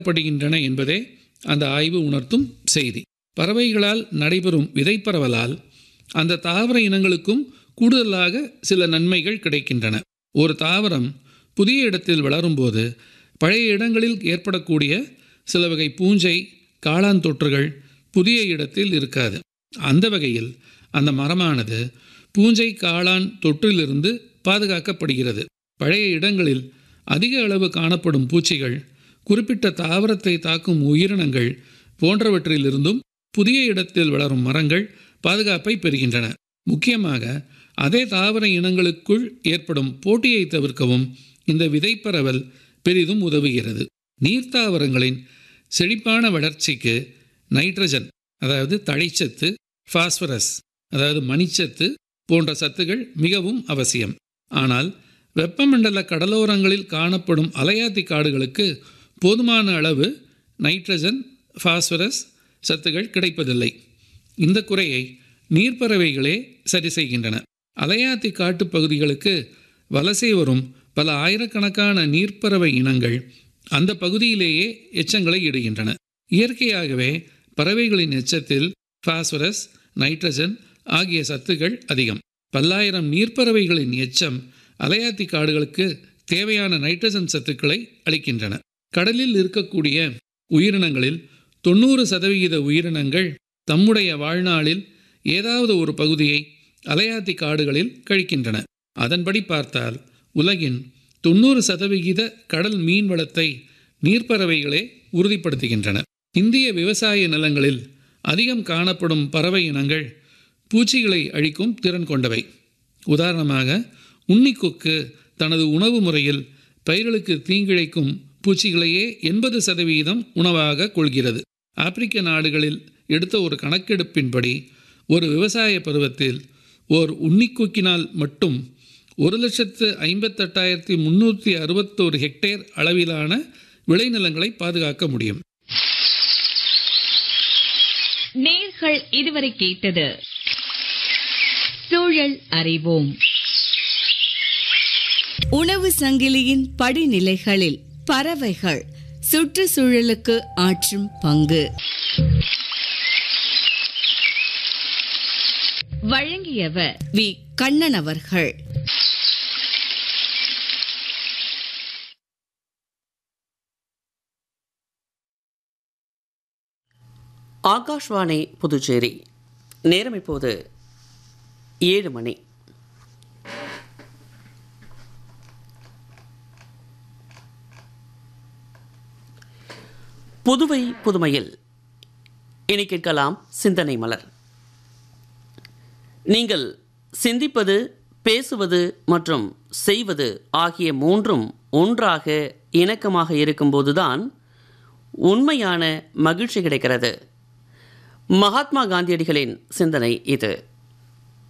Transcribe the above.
படுகின்றன என்பதே அந்த ஆய்வு உணர்த்தும் செய்தி பறவைகளால் நடைபெறும் விதைப்பரவலால் அந்த தாவர இனங்களுக்கும் கூடுதலாக சில நன்மைகள் கிடைக்கின்றன ஒரு தாவரம் புதிய இடத்தில் வளரும்போது பழைய இடங்களில் ஏற்படக்கூடிய சில வகை பூஞ்சை காளான் தொற்றுகள் புதிய இடத்தில் இருக்காது அந்த வகையில் அந்த மரமானது பூஞ்சை காளான் தொற்றிலிருந்து பாதுகாக்கப்படுகிறது பழைய இடங்களில் அதிக அளவு காணப்படும் பூச்சிகள் குறிப்பிட்ட தாவரத்தை தாக்கும் உயிரினங்கள் போன்றவற்றிலிருந்தும் புதிய இடத்தில் வளரும் மரங்கள் பாதுகாப்பை பெறுகின்றன முக்கியமாக அதே தாவர இனங்களுக்குள் ஏற்படும் போட்டியை தவிர்க்கவும் இந்த விதைப்பரவல் பெரிதும் உதவுகிறது நீர்த்தாவரங்களின் செழிப்பான வளர்ச்சிக்கு நைட்ரஜன் அதாவது தழைச்சத்து பாஸ்பரஸ் அதாவது மணிச்சத்து போன்ற சத்துகள் மிகவும் அவசியம் ஆனால் வெப்பமண்டல கடலோரங்களில் காணப்படும் அலையாத்தி காடுகளுக்கு போதுமான அளவு நைட்ரஜன் பாஸ்பரஸ் சத்துகள் கிடைப்பதில்லை இந்த குறையை நீர்ப்பறவைகளே சரி செய்கின்றன அலையாத்தி காட்டுப் பகுதிகளுக்கு வலசை வரும் பல ஆயிரக்கணக்கான நீர்ப்பறவை இனங்கள் அந்த பகுதியிலேயே எச்சங்களை இடுகின்றன இயற்கையாகவே பறவைகளின் எச்சத்தில் பாஸ்பரஸ் நைட்ரஜன் ஆகிய சத்துகள் அதிகம் பல்லாயிரம் நீர்ப்பறவைகளின் எச்சம் அலையாத்தி காடுகளுக்கு தேவையான நைட்ரஜன் சத்துக்களை அளிக்கின்றன கடலில் இருக்கக்கூடிய உயிரினங்களில் தொண்ணூறு சதவிகித உயிரினங்கள் தம்முடைய வாழ்நாளில் ஏதாவது ஒரு பகுதியை அலையாத்தி காடுகளில் கழிக்கின்றன அதன்படி பார்த்தால் உலகின் தொண்ணூறு சதவிகித கடல் மீன் வளத்தை நீர்ப்பறவைகளே உறுதிப்படுத்துகின்றன இந்திய விவசாய நிலங்களில் அதிகம் காணப்படும் பறவை இனங்கள் பூச்சிகளை அழிக்கும் திறன் கொண்டவை உதாரணமாக உன்னிக்கொக்கு தனது உணவு முறையில் பயிர்களுக்கு தீங்கிழைக்கும் பூச்சிகளையே எண்பது சதவீதம் உணவாக கொள்கிறது ஆப்பிரிக்க நாடுகளில் எடுத்த ஒரு கணக்கெடுப்பின்படி ஒரு விவசாய பருவத்தில் ஓர் உன்னிக்கொக்கினால் மட்டும் ஒரு லட்சத்து ஐம்பத்தெட்டாயிரத்தி முந்நூற்றி அறுபத்தோரு ஹெக்டேர் அளவிலான விளைநிலங்களை பாதுகாக்க முடியும் நேர்கள் இதுவரை கேட்டது சூழல் அறிவோம் உணவு சங்கிலியின் படிநிலைகளில் பறவைகள் சுற்றுச்சூழலுக்கு ஆற்றும் பங்கு வழங்கியவர் வி கண்ணன் அவர்கள் ஆகாஷ்வாணி புதுச்சேரி நேரம் இப்போது ஏழு மணி புதுவை புதுமையில் இனி கேட்கலாம் சிந்தனை மலர் நீங்கள் சிந்திப்பது பேசுவது மற்றும் செய்வது ஆகிய மூன்றும் ஒன்றாக இணக்கமாக இருக்கும்போதுதான் உண்மையான மகிழ்ச்சி கிடைக்கிறது மகாத்மா காந்தியடிகளின் சிந்தனை இது